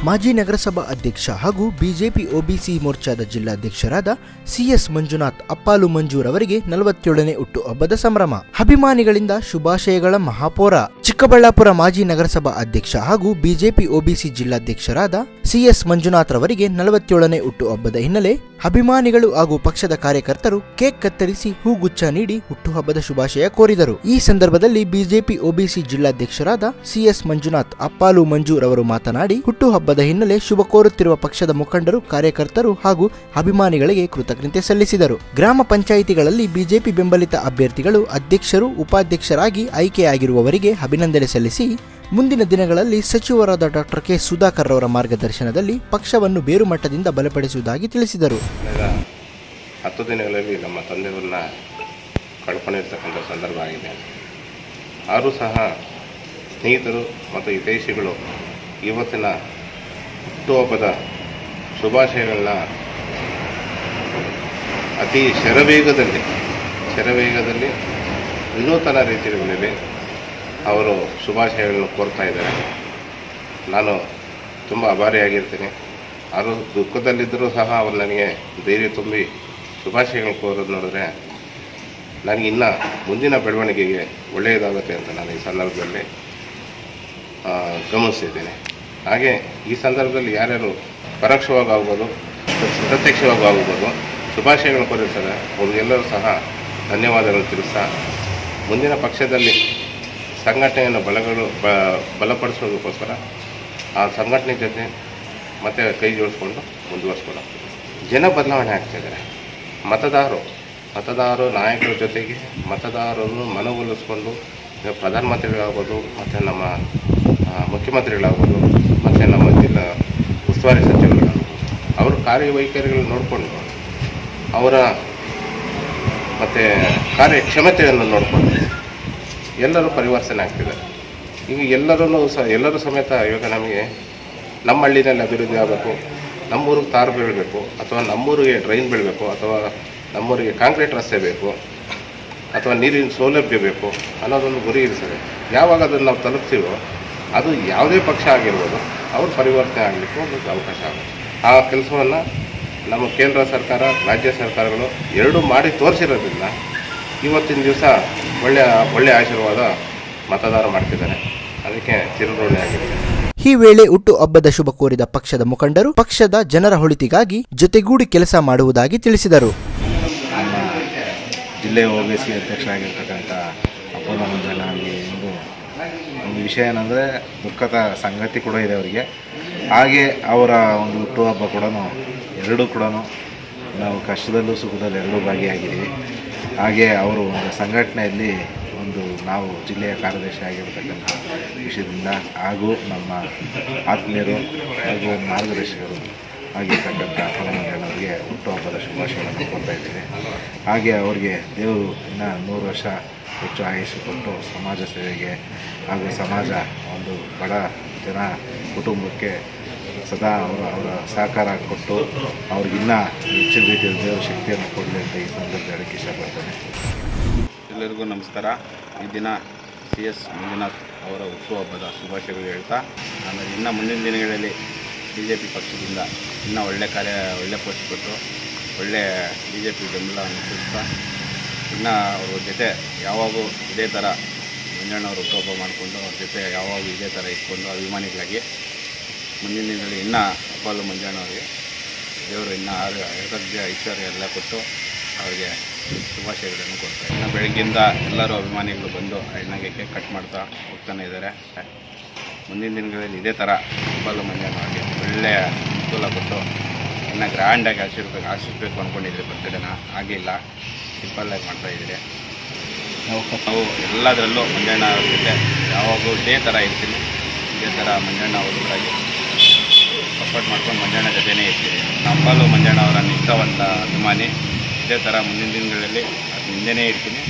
ಮಾಜಿ ನಗರಸಭಾ ಅಧ್ಯಕ್ಷ ಹಾಗೂ ಬಿಜೆಪಿ ಒಬಿಸಿ ಮೋರ್ಚಾದ ಜಿಲ್ಲಾಧ್ಯಕ್ಷರಾದ ಸಿಎಸ್ ಮಂಜುನಾಥ್ ಅಪ್ಪಾಲು ಮಂಜೂರ್ ಅವರಿಗೆ ನಲವತ್ತೇಳನೇ ಹುಟ್ಟು ಹಬ್ಬದ ಸಂಭ್ರಮ ಅಭಿಮಾನಿಗಳಿಂದ ಶುಭಾಶಯಗಳ ಮಹಾಪೋರ ಚಿಕ್ಕಬಳ್ಳಾಪುರ ಮಾಜಿ ನಗರಸಭಾ ಅಧ್ಯಕ್ಷ ಹಾಗೂ ಬಿಜೆಪಿ ಒಬಿಸಿ ಜಿಲ್ಲಾಧ್ಯಕ್ಷರಾದ ಸಿಎಸ್ ಮಂಜುನಾಥ್ ರವರಿಗೆ ನಲವತ್ತೇಳನೇ ಹುಟ್ಟು ಹಬ್ಬದ ಹಿನ್ನೆಲೆ ಅಭಿಮಾನಿಗಳು ಹಾಗೂ ಪಕ್ಷದ ಕಾರ್ಯಕರ್ತರು ಕೇಕ್ ಕತ್ತರಿಸಿ ಹೂಗುಚ್ಛ ನೀಡಿ ಹುಟ್ಟುಹಬ್ಬದ ಶುಭಾಶಯ ಕೋರಿದರು ಈ ಸಂದರ್ಭದಲ್ಲಿ ಬಿಜೆಪಿ ಒಬಿಸಿ ಜಿಲ್ಲಾಧ್ಯಕ್ಷರಾದ ಸಿಎಸ್ ಮಂಜುನಾಥ್ ಅಪ್ಪಾಲು ಮಂಜೂರ್ ಅವರು ಮಾತನಾಡಿ ಹುಟ್ಟುಹಬ್ಬದ ಹಿನ್ನೆಲೆ ಶುಭ ಕೋರುತ್ತಿರುವ ಪಕ್ಷದ ಮುಖಂಡರು ಕಾರ್ಯಕರ್ತರು ಹಾಗೂ ಅಭಿಮಾನಿಗಳಿಗೆ ಕೃತಜ್ಞತೆ ಸಲ್ಲಿಸಿದರು ಗ್ರಾಮ ಪಂಚಾಯಿತಿಗಳಲ್ಲಿ ಬಿಜೆಪಿ ಬೆಂಬಲಿತ ಅಭ್ಯರ್ಥಿಗಳು ಅಧ್ಯಕ್ಷರು ಉಪಾಧ್ಯಕ್ಷರಾಗಿ ಆಯ್ಕೆಯಾಗಿರುವವರಿಗೆ ಅಭಿನಂದನೆ ಸಲ್ಲಿಸಿ ಮುಂದಿನ ದಿನಗಳಲ್ಲಿ ಸಚಿವರಾದ ಡಾಕ್ಟರ್ ಕೆ ಸುಧಾಕರ್ ಅವರ ಮಾರ್ಗದರ್ಶನದಲ್ಲಿ ಪಕ್ಷವನ್ನು ಬೇರು ಮಟ್ಟದಿಂದ ಬಲಪಡಿಸುವುದಾಗಿ ತಿಳಿಸಿದರು ಕಳೆದ ಹತ್ತು ದಿನಗಳಲ್ಲಿ ನಮ್ಮ ತಂದೆಯವ್ರನ್ನ ಕಳ್ಕೊಂಡಿರ್ತಕ್ಕಂಥ ಸಂದರ್ಭ ಆಗಿದೆ ಆದರೂ ಸಹ ಸ್ನೇಹಿತರು ಮತ್ತು ಹಿತೈಷಿಗಳು ಇವತ್ತಿನ ಹುಟ್ಟುಹಬ್ಬದ ಶುಭಾಶಯಗಳನ್ನ ಅತಿ ಶರವೇಗದಲ್ಲಿ ಶರವೇಗದಲ್ಲಿ ವಿನೂತನ ರೀತಿಯಲ್ಲಿ ಅವರು ಶುಭಾಶಯಗಳನ್ನು ಕೋರ್ತಾ ಇದ್ದಾರೆ ನಾನು ತುಂಬ ಅಭಾರಿಯಾಗಿರ್ತೀನಿ ಅವರು ದುಃಖದಲ್ಲಿದ್ದರೂ ಸಹ ಅವರು ನನಗೆ ಧೈರ್ಯ ತುಂಬಿ ಶುಭಾಶಯಗಳು ಕೋರೋದು ನೋಡಿದ್ರೆ ನನಗೆ ಇನ್ನು ಮುಂದಿನ ಬೆಳವಣಿಗೆಗೆ ಒಳ್ಳೆಯದಾಗುತ್ತೆ ಅಂತ ನಾನು ಈ ಸಂದರ್ಭದಲ್ಲಿ ಆ, ಗಮನಿಸಿದ್ದೇನೆ ಹಾಗೆ ಈ ಸಂದರ್ಭದಲ್ಲಿ ಯಾರ್ಯಾರು ಪರೋಕ್ಷವಾಗಿ ಆಗ್ಬೋದು ಪ್ರತ್ಯಕ್ಷವಾಗಿ ಆಗ್ಬೋದು ಶುಭಾಶಯಗಳು ಕೋರಿರ್ತಾರೆ ಅವ್ರಿಗೆಲ್ಲರೂ ಸಹ ಧನ್ಯವಾದಗಳು ತಿಳಿಸ್ತಾ ಮುಂದಿನ ಪಕ್ಷದಲ್ಲಿ ಸಂಘಟನೆಯನ್ನು ಬಲಗಳು ಬ ಬಲಪಡಿಸೋದಕ್ಕೋಸ್ಕರ ಆ ಸಂಘಟನೆ ಜೊತೆ ಮತ್ತೆ ಕೈ ಜೋಡಿಸ್ಕೊಂಡು ಮುಂದುವರಿಸ್ಕೊಂಡು ಜನ ಬದಲಾವಣೆ ಆಗ್ತಾಯಿದ್ದಾರೆ ಮತದಾರರು ಮತದಾರರು ನಾಯಕರ ಜೊತೆಗೆ ಮತದಾರರನ್ನು ಮನವೊಲಿಸ್ಕೊಂಡು ಈಗ ಪ್ರಧಾನಮಂತ್ರಿಗಳಾಗ್ಬೋದು ಮತ್ತು ನಮ್ಮ ಆ, ಮುಖ್ಯಮಂತ್ರಿಗಳಾಗ್ಬೋದು ಮತ್ತು ನಮ್ಮ ಜಿಲ್ಲಾ ಉಸ್ತುವಾರಿ ಸಚಿವರುಗಳಾಗ್ಬೋದು ಅವ್ರ ಕಾರ್ಯವೈಖರಿಗಳು ನೋಡಿಕೊಂಡು ಅವರ ಮತ್ತು ಕಾರ್ಯಕ್ಷಮತೆಯನ್ನು ನೋಡಿಕೊಂಡು ಎಲ್ಲರೂ ಪರಿವರ್ತನೆ ಆಗ್ತಿದ್ದಾರೆ ಈಗ ಎಲ್ಲರೂ ಸಹ ಎಲ್ಲರೂ ಸಮೇತ ಇವಾಗ ನಮಗೆ ನಮ್ಮ ಹಳ್ಳಿನಲ್ಲಿ ಅಭಿವೃದ್ಧಿ ಆಗಬೇಕು ನಮ್ಮೂರಿಗೆ ತಾರು ಬೀಳಬೇಕು ಅಥವಾ ನಮ್ಮೂರಿಗೆ ಡ್ರೈನ್ ಬೀಳಬೇಕು ಅಥವಾ ನಮ್ಮೂರಿಗೆ ಕಾಂಕ್ರೀಟ್ ರಸ್ತೆ ಬೇಕು ಅಥವಾ ನೀರಿನ ಸೌಲಭ್ಯ ಬೇಕು ಅನ್ನೋದೊಂದು ಗುರಿ ಇರ್ತದೆ ಯಾವಾಗ ಅದನ್ನು ನಾವು ತಲುಪ್ತೀವೋ ಅದು ಯಾವುದೇ ಪಕ್ಷ ಆಗಿರ್ಬೋದು ಅವ್ರ ಪರಿವರ್ತನೆ ಆಗಲಿಕ್ಕೆ ಒಂದು ಅವಕಾಶ ಆಗುತ್ತೆ ಆ ಕೆಲಸವನ್ನು ನಮ್ಮ ಕೇಂದ್ರ ಸರ್ಕಾರ ರಾಜ್ಯ ಸರ್ಕಾರಗಳು ಎರಡೂ ಮಾಡಿ ತೋರಿಸಿರೋದ್ರಿಂದ ಇವತ್ತಿನ ದಿವಸ ಒಳ್ಳೆಯ ಒಳ್ಳೆಯ ಆಶೀರ್ವಾದ ಮತದಾರ ಮಾಡ್ತಿದ್ದಾರೆ ಅದಕ್ಕೆ ಚಿರಋಣಿ ಆಗಿರುತ್ತೆ ಈ ವೇಳೆ ಹುಟ್ಟು ಹಬ್ಬದ ಶುಭ ಕೋರಿದ ಪಕ್ಷದ ಮುಖಂಡರು ಪಕ್ಷದ ಜನರ ಒಳಿತಿಗಾಗಿ ಜೊತೆಗೂಡಿ ಕೆಲಸ ಮಾಡುವುದಾಗಿ ತಿಳಿಸಿದರು ನಮ್ಮ ಜಿಲ್ಲೆಯ ಒ ಬಿ ಸಿ ಅಧ್ಯಕ್ಷರಾಗಿರ್ತಕ್ಕಂಥ ಅಪ್ಪನ ಮಂಜನವರಿಗೆ ಇಂದು ಒಂದು ವಿಷಯ ಏನಂದರೆ ದುಃಖದ ಸಂಗತಿ ಕೂಡ ಇದೆ ಅವರಿಗೆ ಹಾಗೆ ಅವರ ಒಂದು ಹುಟ್ಟುಹಬ್ಬ ಕೂಡ ಎರಡೂ ಕೂಡ ನಾವು ಕಷ್ಟದಲ್ಲೂ ಸುಖದಲ್ಲೂ ಎರಡೂ ಭಾಗಿಯಾಗಿದ್ದೀವಿ ಹಾಗೆ ಅವರು ಒಂದು ಸಂಘಟನೆಯಲ್ಲಿ ಒಂದು ನಾವು ಜಿಲ್ಲೆಯ ಕಾರ್ಯದರ್ಶಿ ಆಗಿರ್ತಕ್ಕಂಥ ವಿಷಯದಿಂದ ಹಾಗೂ ನಮ್ಮ ಆತ್ಮೀಯರು ಹಾಗೂ ಮಾರ್ಗದರ್ಶಕರು ಆಗಿರ್ತಕ್ಕಂಥ ಅವರಿಗೆ ಹುಟ್ಟುಹಬ್ಬದ ಶುಭಾಶಯಗಳನ್ನು ಕೊಡ್ತಾ ಇದ್ದೇವೆ ಹಾಗೆ ಅವರಿಗೆ ದೇವರು ಇನ್ನು ನೂರು ವರ್ಷ ಹೆಚ್ಚು ಆಯುಷ್ಯ ಕೊಟ್ಟು ಸಮಾಜ ಸೇವೆಗೆ ಹಾಗೂ ಸಮಾಜ ಒಂದು ಬಡ ಜನ ಕುಟುಂಬಕ್ಕೆ ಸದಾ ಅವರ ಅವರ ಸಹಕಾರ ಕೊಟ್ಟು ಅವ್ರಿಗಿನ್ನ ಹೆಚ್ಚಿನ ರೀತಿಯ ದೇವರ ಶಕ್ತಿಯನ್ನು ಕೊಡಲಿ ಅಂತ ಈ ಸಂದರ್ಭದಲ್ಲಿ ಹೇಳಕ್ಕೆ ಇಷ್ಟಪಡ್ತೇನೆ ಎಲ್ಲರಿಗೂ ನಮಸ್ಕಾರ ಈ ದಿನ ಸಿ ಎಸ್ ಮಂಜುನಾಥ್ ಅವರ ಹುಟ್ಟುಹಬ್ಬದ ಶುಭಾಶಯಗಳು ಹೇಳ್ತಾ ಆಮೇಲೆ ಇನ್ನು ಮುಂದಿನ ದಿನಗಳಲ್ಲಿ ಬಿ ಜೆ ಪಿ ಪಕ್ಷದಿಂದ ಇನ್ನೂ ಒಳ್ಳೆ ಕಾರ್ಯ ಒಳ್ಳೆ ಪೋಸ್ಟ್ ಕೊಟ್ಟು ಒಳ್ಳೆ ಬಿ ಜೆ ಪಿ ಬೆಂಬಲವನ್ನು ತಿಳಿಸ್ತಾ ಇನ್ನು ಅವ್ರ ಜೊತೆ ಯಾವಾಗೂ ಇದೇ ಥರ ಮಂಜಣ್ಣವ್ರ ಹುಟ್ಟುಹಬ್ಬ ಮಾಡಿಕೊಂಡು ಅವ್ರ ಜೊತೆ ಯಾವಾಗೂ ಇದೇ ಥರ ಇಟ್ಕೊಂಡು ಅಭಿಮಾನಿಗಳಾಗಿ ಮುಂದಿನ ದಿನಗಳಲ್ಲಿ ಇನ್ನೂ ಅಪ್ಪಾಲು ಮಂಜಣ್ಣವ್ರಿಗೆ ದೇವರು ಇನ್ನೂ ಆರು ಆರೋಗ್ಯ ಐಶ್ವರ್ಯ ಎಲ್ಲ ಕೊಟ್ಟು ಅವ್ರಿಗೆ ಶುಭಾಶಯಗಳನ್ನು ಕೊಡ್ತಾರೆ ಇನ್ನು ಬೆಳಗ್ಗಿಂದ ಎಲ್ಲರೂ ಅಭಿಮಾನಿಗಳು ಬಂದು ಎಣ್ಣೆಗೆ ಕೇಕ್ ಕಟ್ ಮಾಡ್ತಾ ಹೋಗ್ತಾನೆ ಇದ್ದಾರೆ ಮುಂದಿನ ದಿನಗಳಲ್ಲಿ ಇದೇ ಥರ ಅಪ್ಪಾಲು ಮಂಜಣ್ಣವ್ರಿಗೆ ಒಳ್ಳೆಯ ಅನುಕೂಲ ಕೊಟ್ಟು ಇನ್ನು ಗ್ರ್ಯಾಂಡಾಗಿ ಆಚರಿಸ್ಬೇಕು ಆಚರಿಸ್ಬೇಕು ಅಂದ್ಕೊಂಡಿದ್ರಿ ಬರ್ತ್ಡೇನ ಆಗಿಲ್ಲ ಸಿಂಪಲ್ಲಾಗಿ ಮಾಡ್ತಾಯಿದ್ದೀರಿ ನಾವು ಎಲ್ಲದರಲ್ಲೂ ಮಂಜಣ್ಣ ಅವ್ರ ಜೊತೆ ಯಾವಾಗಲೂ ಇದೇ ಥರ ಇರ್ತೀನಿ ಇದೇ ಥರ ಮಂಜಣ್ಣ ಅವ್ರಿಗಾಗಿ ಸಪೋರ್ಟ್ ಮಾಡ್ಕೊಂಡು ಮಂಜಣ್ಣ ಜೊತೆನೇ ಇರ್ತೀನಿ ನಮ್ಮಲ್ಲೂ ಮಂಜಣ್ಣ ಅವರ ನಿಷ್ಠಾವಂತ ಅಭಿಮಾನಿ ಇದೇ ಥರ ಮುಂದಿನ ದಿನಗಳಲ್ಲಿ ಅದು ಹಿಂದೆನೇ ಇರ್ತೀನಿ